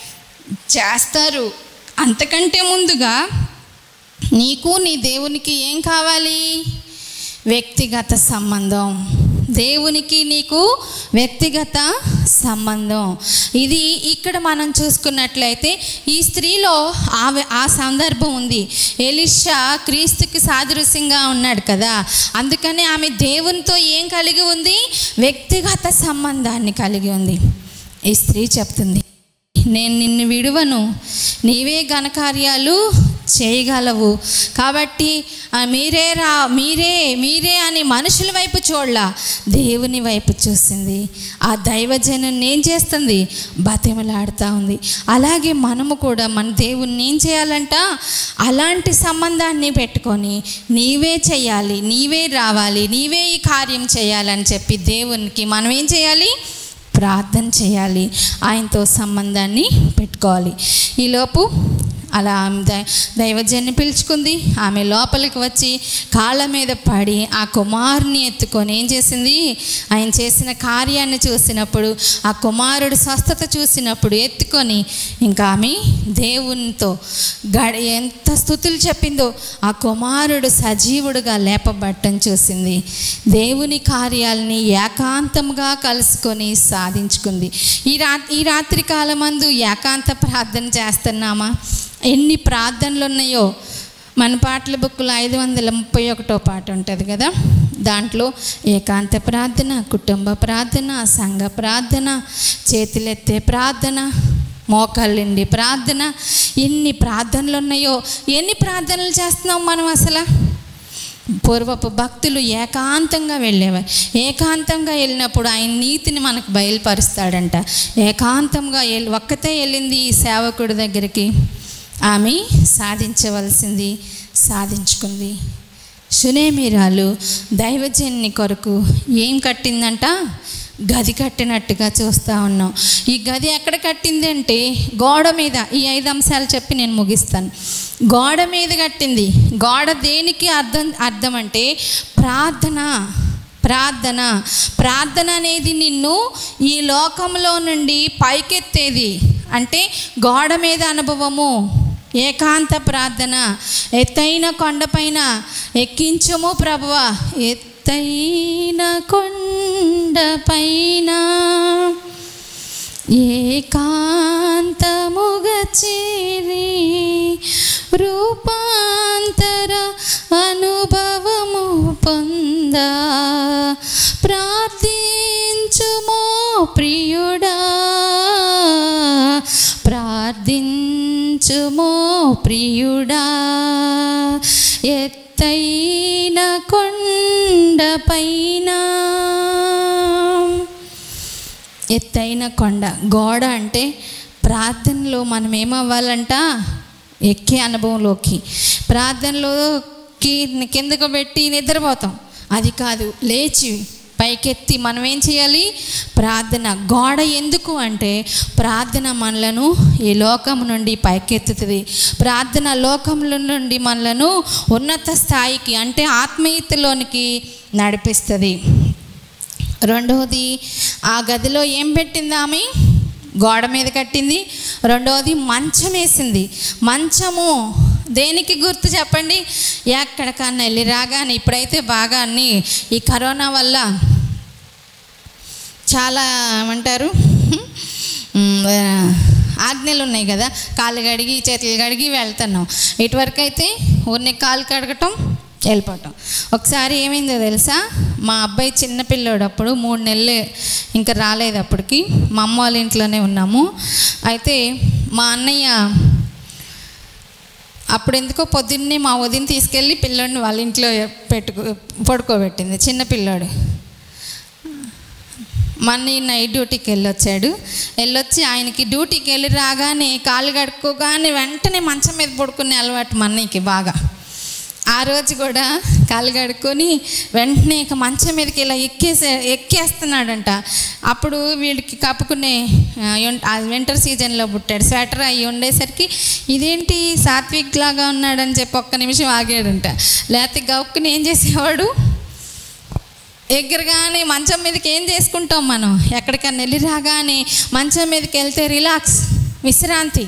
చేస్తారు అంతకంటే ముందుగా నీకు నీ దేవునికి ఏం కావాలి వ్యక్తిగత సంబంధం దేవునికి నీకు వ్యక్తిగత సంబంధం ఇది ఇక్కడ మనం చూసుకున్నట్లయితే ఈ స్త్రీలో ఆ ఆ సందర్భం ఉంది ఎలిషా క్రీస్తుకి సాదృశ్యంగా ఉన్నాడు కదా అందుకని ఆమె దేవునితో ఏం కలిగి ఉంది వ్యక్తిగత సంబంధాన్ని కలిగి ఉంది ఈ స్త్రీ చెప్తుంది నేను నిన్ను విడువను నీవే ఘనకార్యాలు చేయగలవు కాబట్టి ఆ, మీరే రా మీరే మీరే అని మనుషుల వైపు చూడలా దేవుని వైపు చూసింది ఆ దైవజనం ఏం చేస్తుంది బతిమలాడుతూ ఉంది అలాగే మనము కూడా మన దేవుణ్ణి ఏం చేయాలంట అలాంటి సంబంధాన్ని పెట్టుకొని నీవే చేయాలి నీవే రావాలి నీవే ఈ కార్యం చేయాలని చెప్పి దేవునికి మనం ఏం చేయాలి ప్రార్థన చేయాలి ఆయనతో సంబంధాన్ని పెట్టుకోవాలి ఈలోపు అలా ఆమె దై దైవజన్ని పిలుచుకుంది ఆమె లోపలికి వచ్చి కాళ్ళ మీద పడి ఆ కుమారుని ఎత్తుకొని ఏం చేసింది ఆయన చేసిన కార్యాన్ని చూసినప్పుడు ఆ కుమారుడు స్వస్థత చూసినప్పుడు ఎత్తుకొని ఇంకా ఆమె దేవునితో గడ ఎంత స్థుతులు చెప్పిందో ఆ కుమారుడు సజీవుడుగా లేపబట్టం చూసింది దేవుని కార్యాలని ఏకాంతంగా కలుసుకొని సాధించుకుంది ఈ రా ఈ రాత్రి కాలమందు ఏకాంత ప్రార్థన చేస్తున్నామా ఎన్ని ప్రార్థనలు ఉన్నాయో మన పాటల బుక్లో ఐదు వందల ముప్పై ఒకటో పాట ఉంటుంది కదా దాంట్లో ఏకాంత ప్రార్థన కుటుంబ ప్రార్థన సంఘ ప్రార్థన చేతులెత్తే ప్రార్థన మోకాళ్ళిండి ప్రార్థన ఎన్ని ప్రార్థనలు ఉన్నాయో ఎన్ని ప్రార్థనలు చేస్తున్నాం మనం అసలు పూర్వపు భక్తులు ఏకాంతంగా వెళ్ళేవారు ఏకాంతంగా వెళ్ళినప్పుడు ఆయన నీతిని మనకు బయలుపరుస్తాడంట ఏకాంతంగా వెళ్ళి ఒక్కతే వెళ్ళింది ఈ సేవకుడి దగ్గరికి ఆమె సాధించవలసింది సాధించుకుంది సునేమిరాలు దైవజన్ని కొరకు ఏం కట్టిందంట గది కట్టినట్టుగా చూస్తూ ఉన్నాం ఈ గది ఎక్కడ కట్టింది అంటే గోడ మీద ఈ ఐదు అంశాలు చెప్పి నేను ముగిస్తాను గోడ మీద కట్టింది గోడ దేనికి అర్థం అర్థం అంటే ప్రార్థన ప్రార్థన ప్రార్థన అనేది నిన్ను ఈ లోకంలో నుండి పైకెత్తేది అంటే గోడ మీద అనుభవము ఏకాంత ప్రార్థన ఎత్తైన కొండపైన ఎక్కించుము ప్రభువ ఎత్తైన కొండపైన ఏకాంతముగా చేరి రూపాంతర అనుభవము పొందా ప్రార్థించుమో ప్రియుడా ప్రార్థించుమో ప్రియుడా ఎత్తైన ఎత్తైన కొండపైన ఎత్తైన కొండ గోడ అంటే ప్రార్థనలో మనం ఏమవ్వాలంట ఎక్కే అనుభవంలోకి ప్రార్థనలోకి కిందకు పెట్టి నిద్రపోతాం అది కాదు లేచి పైకెత్తి మనం ఏం చేయాలి ప్రార్థన గోడ ఎందుకు అంటే ప్రార్థన మనలను ఈ లోకం నుండి పైకెత్తుతుంది ప్రార్థన లోకముల నుండి మనలను ఉన్నత స్థాయికి అంటే ఆత్మీయతలోనికి నడిపిస్తుంది రెండవది ఆ గదిలో ఏం పెట్టింది ఆమె గోడ మీద కట్టింది రెండవది మంచం వేసింది మంచము దేనికి గుర్తు చెప్పండి ఎక్కడికన్నా వెళ్ళి రాగానే ఇప్పుడైతే బాగా అన్ని ఈ కరోనా వల్ల చాలా ఏమంటారు ఉమ్, ఆజ్ఞలు ఉన్నాయి కదా కాళ్ళు కడిగి చేతులు కడిగి వెళ్తున్నాం ఇటువరకు అయితే ఊరిని కాలు కడగటం వెళ్ళిపోవటం ఒకసారి ఏమైందో తెలుసా మా అబ్బాయి చిన్నపిల్లోడు అప్పుడు మూడు నెలలు ఇంకా రాలేదు అప్పటికి మా అమ్మ వాళ్ళ ఇంట్లోనే ఉన్నాము అయితే మా అన్నయ్య అప్పుడు ఎందుకో పొద్దున్నే మా వదిన తీసుకెళ్ళి పిల్లోడిని వాళ్ళ ఇంట్లో పెట్టుకో పడుకోబెట్టింది చిన్న పిల్లోడు మన నైట్ డ్యూటీకి వెళ్ళొచ్చాడు వెళ్ళొచ్చి ఆయనకి డ్యూటీకి వెళ్ళి రాగానే కాళ్ళు కడుక్కోగానే వెంటనే మంచం మీద పడుకునే అలవాటు మా అన్నయ్యకి బాగా ఆ రోజు కూడా కాళ్ళు కడుక్కొని వెంటనే ఇక మంచం మీదకి ఇలా ఎక్కేసే ఎక్కేస్తున్నాడంట అప్పుడు వీడికి కప్పుకునే వింటర్ సీజన్లో పుట్టాడు స్వెటర్ అయ్యి ఉండేసరికి ఇదేంటి సాత్విక్ లాగా ఉన్నాడని చెప్పి ఒక్క నిమిషం ఆగాడంట లేకపోతే గౌక్కుని ఏం చేసేవాడు ఎగ్గరగానే మంచం మీదకి ఏం చేసుకుంటాం మనం ఎక్కడికన్నా వెళ్ళి రాగానే మంచం మీదకి వెళ్తే రిలాక్స్ విశ్రాంతి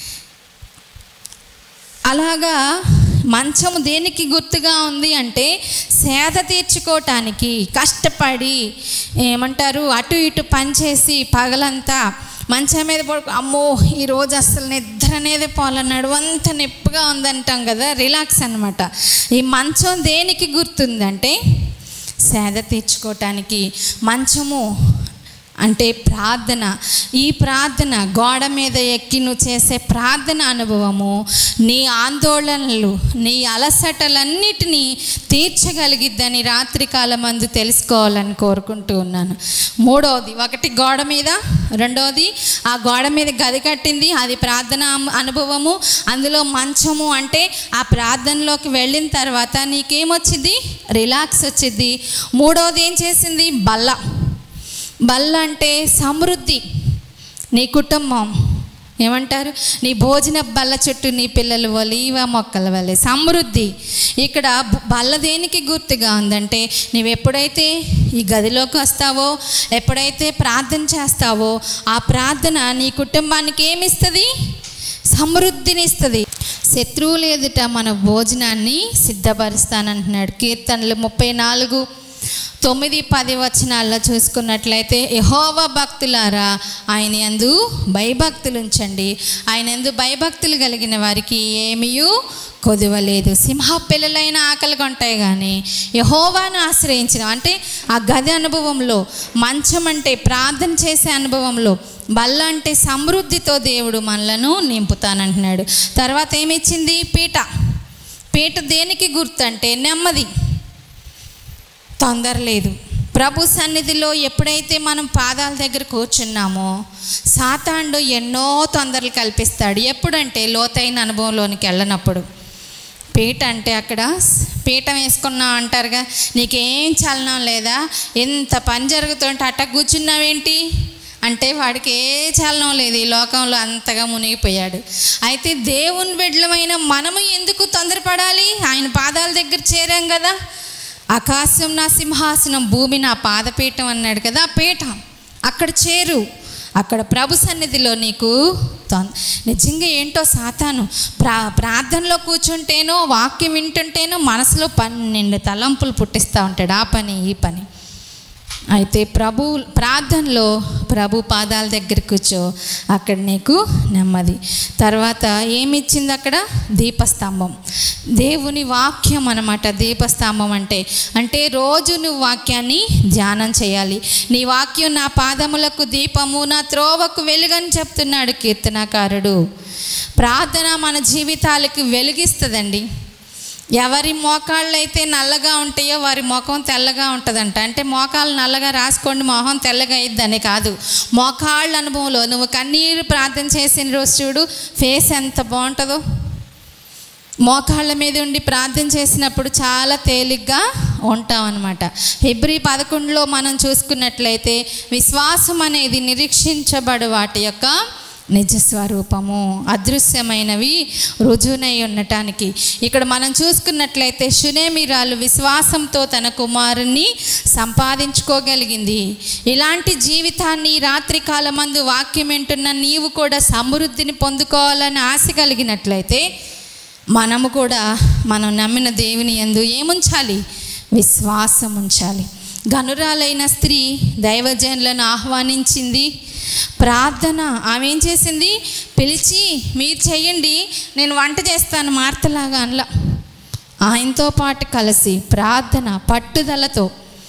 అలాగా మంచము దేనికి గుర్తుగా ఉంది అంటే సేద తీర్చుకోవటానికి కష్టపడి ఏమంటారు అటు ఇటు పనిచేసి పగలంతా మంచం మీద పడుకో అమ్మో ఈరోజు అసలు నిద్ర అనేది పోలన్నాడు అంత నొప్పిగా ఉందంటాం కదా రిలాక్స్ అనమాట ఈ మంచం దేనికి గుర్తుందంటే సేద తీర్చుకోవటానికి మంచము అంటే ప్రార్థన ఈ ప్రార్థన గోడ మీద ఎక్కి నువ్వు చేసే ప్రార్థన అనుభవము నీ ఆందోళనలు నీ అలసటలన్నిటినీ తీర్చగలిగిద్దని రాత్రికాల మందు తెలుసుకోవాలని కోరుకుంటూ ఉన్నాను మూడవది ఒకటి గోడ మీద రెండవది ఆ గోడ మీద గది కట్టింది అది ప్రార్థన అను- అనుభవము అందులో మంచము అంటే ఆ ప్రార్థనలోకి వెళ్ళిన తర్వాత నీకేమొచ్చింది రిలాక్స్ వచ్చింది మూడవది ఏం చేసింది బల్ల బల్ల అంటే సమృద్ధి నీ కుటుంబం ఏమంటారు నీ భోజన బల్ల చుట్టూ నీ పిల్లలు ఒలీవ మొక్కల వల్లే సమృద్ధి ఇక్కడ బ- బల్ల దేనికి గుర్తుగా ఉందంటే నువ్వు ఎప్పుడైతే ఈ గదిలోకి వస్తావో ఎప్పుడైతే ప్రార్థన చేస్తావో ఆ ప్రార్థన నీ కుటుంబానికి ఏమిస్తుంది సమృద్ధినిస్తుంది శత్రువులు ఎదుట మన భోజనాన్ని సిద్ధపరుస్తానంటున్నాడు కీర్తనలు ముప్పై నాలుగు తొమ్మిది పది వచనాల్లో చూసుకున్నట్లయితే యహోవ భక్తులారా ఆయన యందు భయభక్తులు ఉంచండి ఆయన యందు భయభక్తులు కలిగిన వారికి ఏమీయూ కొదవలేదు సింహ పిల్లలైన ఆకలి కొంటాయి కానీ యహోవాను ఆశ్రయించిన అంటే ఆ గది అనుభవంలో మంచం అంటే ప్రార్థన చేసే అనుభవంలో బల్ల అంటే సమృద్ధితో దేవుడు మనలను నింపుతానంటున్నాడు తర్వాత ఏమిచ్చింది పీట పీట దేనికి గుర్తు అంటే నెమ్మది తొందర లేదు ప్రభు సన్నిధిలో ఎప్పుడైతే మనం పాదాల దగ్గర కూర్చున్నామో సాతాండు ఎన్నో తొందరలు కల్పిస్తాడు ఎప్పుడంటే లోతైన అనుభవంలోనికి వెళ్ళనప్పుడు పీట అంటే అక్కడ పీఠం వేసుకున్నావు అంటారుగా నీకేం చలనం లేదా ఎంత పని జరుగుతుంటే అట్ట కూర్చున్నావేంటి అంటే వాడికి ఏ చలనం లేదు ఈ లోకంలో అంతగా మునిగిపోయాడు అయితే దేవుని బిడ్డలమైన మనము ఎందుకు తొందరపడాలి ఆయన పాదాల దగ్గర చేరాం కదా ఆకాశం నా సింహాసనం భూమి నా పాదపీఠం అన్నాడు కదా ఆ పీఠం అక్కడ చేరు అక్కడ ప్రభు సన్నిధిలో నీకు తొం- నిజంగా ఏంటో సాతాను ప్రా ప్రార్థనలో కూర్చుంటేనో వాక్యం వింటుంటేనో మనసులో పన్నెండు తలంపులు పుట్టిస్తూ ఉంటాడు ఆ పని ఈ పని అయితే ప్రభు ప్రార్థనలో ప్రభు పాదాల దగ్గర కూర్చో అక్కడ నీకు నెమ్మది తర్వాత ఏమి ఇచ్చింది అక్కడ దీపస్తంభం దేవుని వాక్యం అనమాట దీపస్తంభం అంటే అంటే రోజు నువ్వు వాక్యాన్ని ధ్యానం చేయాలి నీ వాక్యం నా పాదములకు దీపము నా త్రోవకు వెలుగని చెప్తున్నాడు కీర్తనకారుడు ప్రార్థన మన జీవితాలకు వెలిగిస్తుందండి ఎవరి మోకాళ్ళు అయితే నల్లగా ఉంటాయో వారి ముఖం తెల్లగా ఉంటుందంట అంటే మోకాళ్ళు నల్లగా రాసుకోండి మొహం తెల్లగా అయ్యిద్దని కాదు మోకాళ్ళ అనుభవంలో నువ్వు కన్నీరు ప్రార్థన చేసిన రోజు చూడు ఫేస్ ఎంత బాగుంటుందో మోకాళ్ళ మీద ఉండి ప్రార్థన చేసినప్పుడు చాలా తేలిగ్గా ఉంటాం అనమాట హెబ్రి పదకొండులో మనం చూసుకున్నట్లయితే విశ్వాసం అనేది నిరీక్షించబడు వాటి యొక్క నిజ స్వరూపము అదృశ్యమైనవి రుజువునై ఉండటానికి ఇక్కడ మనం చూసుకున్నట్లయితే షునేమిరాలు విశ్వాసంతో తన కుమారుని సంపాదించుకోగలిగింది ఇలాంటి జీవితాన్ని ఈ రాత్రి కాలమందు వాక్యం వింటున్న నీవు కూడా సమృద్ధిని పొందుకోవాలని ఆశ కలిగినట్లయితే మనము కూడా మనం నమ్మిన దేవుని ఎందు ఏముంచాలి విశ్వాసం ఉంచాలి గనురాలైన స్త్రీ దైవజనులను ఆహ్వానించింది ప్రార్థన ఆమె ఏం చేసింది పిలిచి మీరు చెయ్యండి నేను వంట చేస్తాను మార్తలాగా అనలా ఆయనతో పాటు కలిసి ప్రార్థన పట్టుదలతో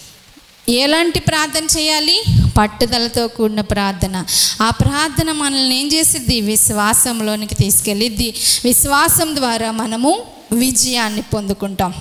ఎలాంటి ప్రార్థన చేయాలి పట్టుదలతో కూడిన ప్రార్థన ఆ ప్రార్థన మనల్ని ఏం చేసిద్ది విశ్వాసంలోనికి తీసుకెళ్ళిద్ది విశ్వాసం ద్వారా మనము విజయాన్ని పొందుకుంటాం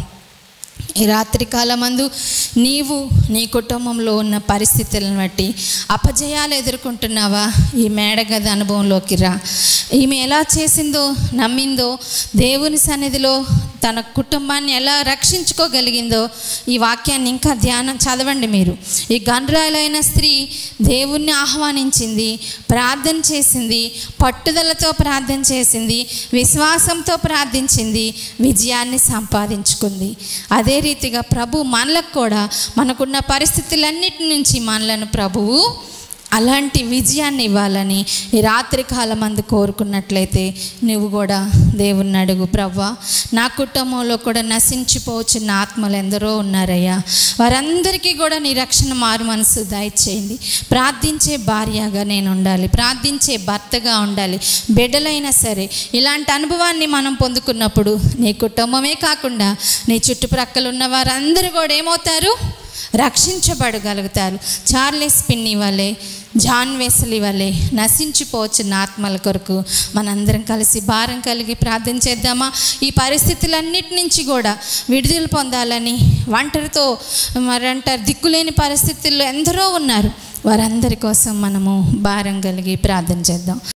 ఈ రాత్రి కాలమందు నీవు నీ కుటుంబంలో ఉన్న పరిస్థితులను బట్టి అపజయాలు ఎదుర్కొంటున్నావా ఈ మేడగది అనుభవంలోకి రా ఈమె ఎలా చేసిందో నమ్మిందో దేవుని సన్నిధిలో తన కుటుంబాన్ని ఎలా రక్షించుకోగలిగిందో ఈ వాక్యాన్ని ఇంకా ధ్యానం చదవండి మీరు ఈ గండ్రాలైన స్త్రీ దేవుణ్ణి ఆహ్వానించింది ప్రార్థన చేసింది పట్టుదలతో ప్రార్థన చేసింది విశ్వాసంతో ప్రార్థించింది విజయాన్ని సంపాదించుకుంది అదే రీతిగా ప్రభు మనలకు కూడా మనకున్న పరిస్థితులన్నిటి నుంచి మనలను ప్రభువు అలాంటి విజయాన్ని ఇవ్వాలని ఈ రాత్రి కాలం అందు కోరుకున్నట్లయితే నువ్వు కూడా దేవుణ్ణి అడుగు ప్రవ్వా నా కుటుంబంలో కూడా నశించిపోవచ్చిన ఆత్మలు ఎందరో ఉన్నారయ్యా వారందరికీ కూడా నీ రక్షణ మారు మనసు దయచేయండి ప్రార్థించే భార్యగా నేను ఉండాలి ప్రార్థించే భర్తగా ఉండాలి బిడ్డలైనా సరే ఇలాంటి అనుభవాన్ని మనం పొందుకున్నప్పుడు నీ కుటుంబమే కాకుండా నీ చుట్టుప్రక్కల ఉన్న వారందరూ కూడా ఏమవుతారు రక్షించబడగలుగుతారు చార్లెస్ పిన్ని వలె జాన్ వెసలి వలె నశించిపోవచ్చిన ఆత్మల కొరకు మనందరం కలిసి భారం కలిగి ప్రార్థన చేద్దామా ఈ పరిస్థితులన్నిటి నుంచి కూడా విడుదల పొందాలని ఒంటరితో మరంటారు దిక్కులేని పరిస్థితుల్లో ఎందరో ఉన్నారు వారందరి కోసం మనము భారం కలిగి ప్రార్థన చేద్దాం